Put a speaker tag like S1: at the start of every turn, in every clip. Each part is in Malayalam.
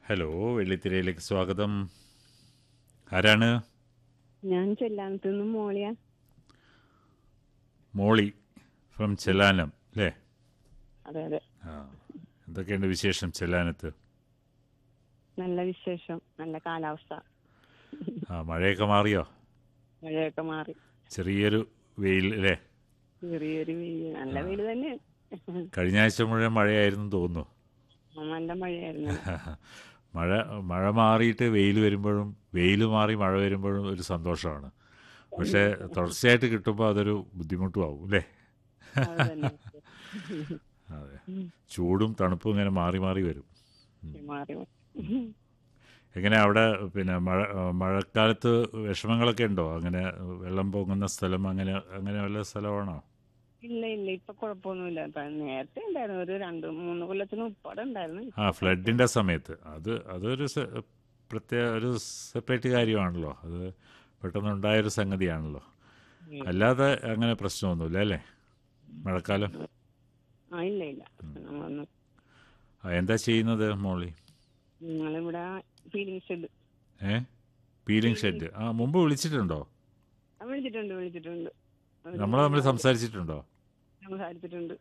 S1: ഹലോ വെള്ളിത്തിരയിലേക്ക് സ്വാഗതം ആരാണ്
S2: ഞാൻ ചെല്ലാനത്തുനിന്ന് മോളിയാ
S1: മോളി ഫ്രം ചെല്ലാനം അല്ലേ
S2: അതെ അതെ
S1: ആ എന്തൊക്കെയുണ്ട് വിശേഷം ചെല്ലാനത്ത്
S2: നല്ല വിശേഷം നല്ല കാലാവസ്ഥ
S1: ആ മഴയൊക്കെ മാറിയോ
S2: മഴയൊക്കെ മാറി
S1: ചെറിയൊരു വെയിൽ അല്ലേ
S2: ചെറിയൊരു വെയിൽ നല്ല വെയിൽ തന്നെ
S1: കഴിഞ്ഞ ആഴ്ച മുഴുവൻ മഴയായിരുന്നു തോന്നുന്നു
S2: നല്ല മഴയായിരുന്നു
S1: മഴ മഴ മാറിയിട്ട് വെയിൽ വരുമ്പോഴും വെയിൽ മാറി മഴ വരുമ്പോഴും ഒരു സന്തോഷമാണ് പക്ഷേ തുടർച്ചയായിട്ട് കിട്ടുമ്പോൾ അതൊരു ബുദ്ധിമുട്ടും ആവും അല്ലേ
S2: അത് തന്നെ
S1: അതെ ചൂടും തണുപ്പും ഇങ്ങനെ മാറി മാറി വരും
S2: മാറി
S1: എങ്ങനെ അവിടെ പിന്നെ മഴ മഴക്കാലത്ത് വിഷമങ്ങളൊക്കെ ഉണ്ടോ അങ്ങനെ വെള്ളം പൊങ്ങുന്ന സ്ഥലം അങ്ങനെ അങ്ങനെ വല്ല സ്ഥലമാണോ
S2: ഇല്ല ഇല്ല ഇപ്പൊ കുഴപ്പമൊന്നുമില്ല ഇപ്പൊ നേരത്തെ ഉണ്ടായിരുന്നു ഒരു രണ്ട് മൂന്ന് കൊല്ലത്തിന് ഉപ്പാടെ ഉണ്ടായിരുന്നു
S1: ആ ഫ്ലഡിൻ്റെ സമയത്ത് അത് അതൊരു സെ- പ്രത്യേക ഒരു സെപ്പറേറ്റ് കാര്യമാണല്ലോ അത് പെട്ടെന്നുണ്ടായൊരു സംഗതിയാണല്ലോ അല്ലാതെ അങ്ങനെ പ്രശ്നമൊന്നുമില്ല അല്ലേ മഴക്കാലം
S2: ആ ഇല്ല ഇല്ല നമ്മളൊന്ന്
S1: ആ, എന്താ ചെയ്യുന്നത് മോളി
S2: നിങ്ങളിവിടെ feeling shed
S1: a peeling shed ആ മുമ്പ് വിളിച്ചിട്ടുണ്ടോ
S2: വിളിച്ചിട്ടുണ്ട് വിളിച്ചിട്ടുണ്ട്
S1: നമ്മൾ തമ്മിൽ സംസാരിച്ചിട്ടുണ്ടോ
S2: സംസാരിച്ചിട്ടുണ്ട്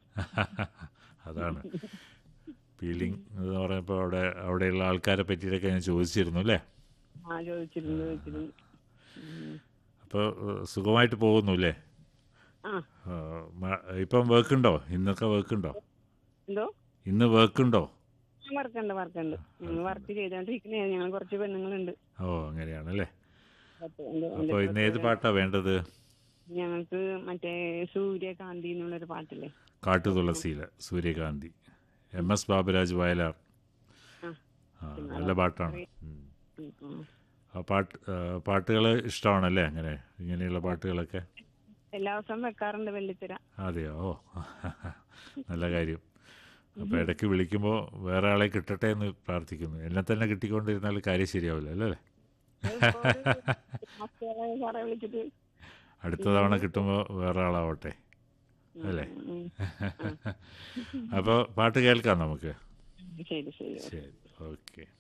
S1: അതാണ് പീലിംഗ് എന്ന് പറയുമ്പോൾ അവിടെ അവിടെയുള്ള ആൾക്കാരെ പറ്റിയിട്ടൊക്കെ ഞാൻ ചോദിച്ചിരുന്നു അല്ലേ
S2: ആ ചോദിച്ചിരുന്നു ചോദിച്ചിരുന്നു ഉം.
S1: അപ്പോൾ സുഖമായിട്ട് പോകുന്നു അല്ലേ
S2: ആ
S1: ആ, മ- ഇപ്പം വർക്ക് ഉണ്ടോ ഇന്നൊക്കെ വർക്ക് ഉണ്ടോ
S2: എന്തോ
S1: ഇന്ന് വർക്ക് ഉണ്ടോ
S2: വർക്കുണ്ട് വർക്കുണ്ട് ഞങ്ങൾ വർക്ക് ചെയ്തോണ്ടിരിക്കുന്നേ ഞങ്ങൾ കുറച്ച് പെണ്ണുങ്ങളുണ്ട്
S1: ഓ അങ്ങനെയാണല്ലേ
S2: പത്ത് എന്റെ- എന്റെ
S1: അപ്പോൾ ഇന്ന് ഏത് പാട്ടാ വേണ്ടത്
S2: ഞങ്ങൾക്ക് മറ്റേ സൂര്യകാന്തി എന്നുള്ളൊരു പാട്ടില്ലേ
S1: കാട്ടുതുളസിയിലെ സൂര്യകാന്തി എം എസ് ബാബുരാജ് വയലാർ
S2: ആ
S1: ആ നല്ല പാട്ടാണ് ഉം.
S2: ഉം, ഉം.
S1: ആ പാട്ട് പാട്ടുകൾ ഇഷ്ടമാണല്ലേ അങ്ങനെ ഇങ്ങനെയുള്ള പാട്ടുകളൊക്കെ
S2: എല്ലാ ദിവസവും വെക്കാറുണ്ട് വെള്ളിത്തിര
S1: അതെയോ ഓ നല്ല കാര്യം അപ്പോൾ ഇടയ്ക്ക് വിളിക്കുമ്പോൾ വേറെ ആളെ കിട്ടട്ടെ എന്ന് പ്രാർത്ഥിക്കുന്നു എന്നെ തന്നെ കിട്ടിക്കൊണ്ടിരുന്നാൽ കാര്യം ശരിയാവില്ല അല്ലേ
S2: അതിപ്പോ ഒരു മക്കളെ സാറേ വിളിച്ചിട്ട്
S1: അടുത്ത തവണ കിട്ടുമ്പോൾ വേറെ ആളാവട്ടെ അല്ലേ
S2: ഉം,
S1: അപ്പോൾ പാട്ട് കേൾക്കാം നമുക്ക്
S2: ശരി ശരി
S1: ശരി ഓക്കെ